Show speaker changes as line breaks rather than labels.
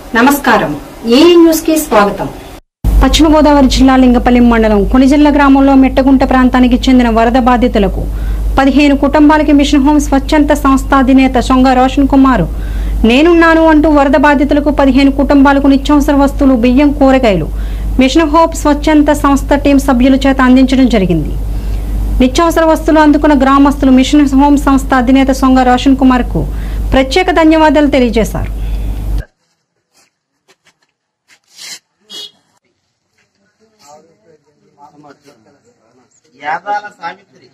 నమస్కారం ఏ న్యూస్ కి స్వాగతం పశ్చిమ గోదావరి జిల్లా లింగపల్లి మండలం కొనిజల్ల గ్రామంలో మెట్టగుంట ప్రాంతానికి చెందిన వరద బాధితులకు పదిహేను కుటుంబాలకి మిషన్ హోమ్ స్వచ్ఛంద సంస్థ అధినేత సొంగ రోషన్ కుమార్ నేనున్నాను అంటూ వరద బాధితులకు పదిహేను కుటుంబాలకు నిత్యావసర వస్తువులు బియ్యం కూరగాయలు మిషన్ హోప్ స్వచ్ఛంద సంస్థ టీం సభ్యుల చేత అందించడం జరిగింది నిత్యావసర వస్తువులు అందుకున్న గ్రామస్తులు మిషన్ హోమ్ సంస్థ అధినేత సొంగ రోషన్ కుమార్ కు ప్రత్యేక ధన్యవాదాలు తెలియజేశారు
యాదాల సావిత్రి